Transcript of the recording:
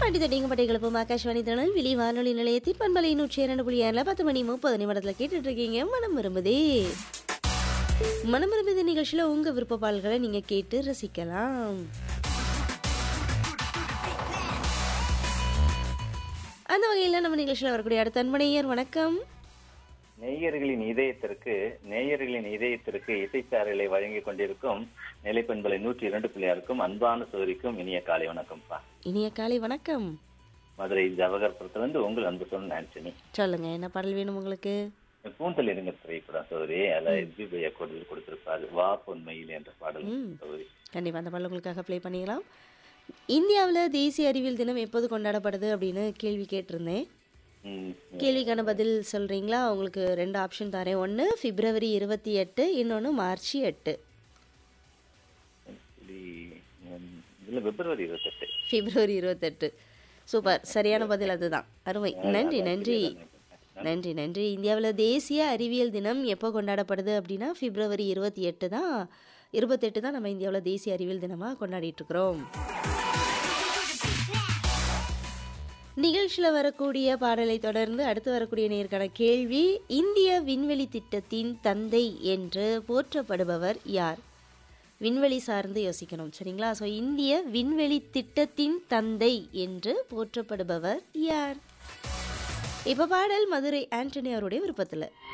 பாண்டித்தட்டிங்க பட்டைகளுப்பும் ஆகாஷ்வாணி திருநெல்வேலி வானொலி நிலையத்தின் பண்பலை நூற்றி இரண்டு புள்ளி ஏழில் பத்து மணி முப்பது நிமிடத்தில் கேட்டுட்டு இருக்கீங்க மனம் விரும்புதே மனம் விரும்புதே நிகழ்ச்சியில் உங்கள் விருப்ப பாடல்களை நீங்கள் கேட்டு ரசிக்கலாம் அந்த வகையில் நம்ம நிகழ்ச்சியில் வரக்கூடிய அடுத்த அன்பனையர் வணக்கம் நேயர்களின் இதயத்திற்கு நேயர்களின் இதயத்திற்கு இசைச்சாரலை வழங்கிக் கொண்டிருக்கும் நிலைப்பண்பலை நூற்றி இரண்டு பிள்ளையாருக்கும் அன்பான சோரிக்கும் இனிய காலை வணக்கம்ப்பா இனிய காலை வணக்கம் மதுரை ஜவஹர்புரத்திலிருந்து உங்கள் அன்பு சொன்ன ஆண்டனி சொல்லுங்க என்ன பாடல் வேணும் உங்களுக்கு பூந்தல் இருங்க திரைப்படம் சௌரி அதில் எஸ்பி பையா கோடில் கொடுத்திருப்பாரு வா பொன்மையில் என்ற பாடல் சௌரி கண்டிப்பாக அந்த பாடல் உங்களுக்காக ப்ளே பண்ணிக்கலாம் இந்தியாவில் தேசிய அறிவியல் தினம் எப்போது கொண்டாடப்படுது அப்படின்னு கேள்வி கேட்டிருந்தேன் ம், கேள்விக்கான பதில் சொல்கிறீங்களா உங்களுக்கு ரெண்டு ஆப்ஷன் தரேன் ஒன்று பிப்ரவரி இருபத்தி எட்டு இன்னொன்று மார்ச் எட்டு இது, ம், இதுல பிப்ரவரி இருபத்தெட்டு பிப்ரவரி இருபத்தெட்டு சூப்பர் சரியான பதில் அதுதான் அருமை நன்றி நன்றி நன்றி நன்றி இந்தியாவில் தேசிய அறிவியல் தினம் எப்போ கொண்டாடப்படுது அப்படின்னா பிப்ரவரி இருபத்தி எட்டு தான் இருபத்தெட்டு தான் நம்ம இந்தியாவில் தேசிய அறிவியல் தினமாக கொண்டாடிட்டு இருக்கிறோம் நிகழ்ச்சியில் வரக்கூடிய பாடலை தொடர்ந்து அடுத்து வரக்கூடிய நேர்காண கேள்வி இந்திய விண்வெளி திட்டத்தின் தந்தை என்று போற்றப்படுபவர் யார் விண்வெளி சார்ந்து யோசிக்கணும் சரிங்களா ஸோ இந்திய விண்வெளி திட்டத்தின் தந்தை என்று போற்றப்படுபவர் யார் இப்போ பாடல் மதுரை ஆண்டனி அவருடைய விருப்பத்தில்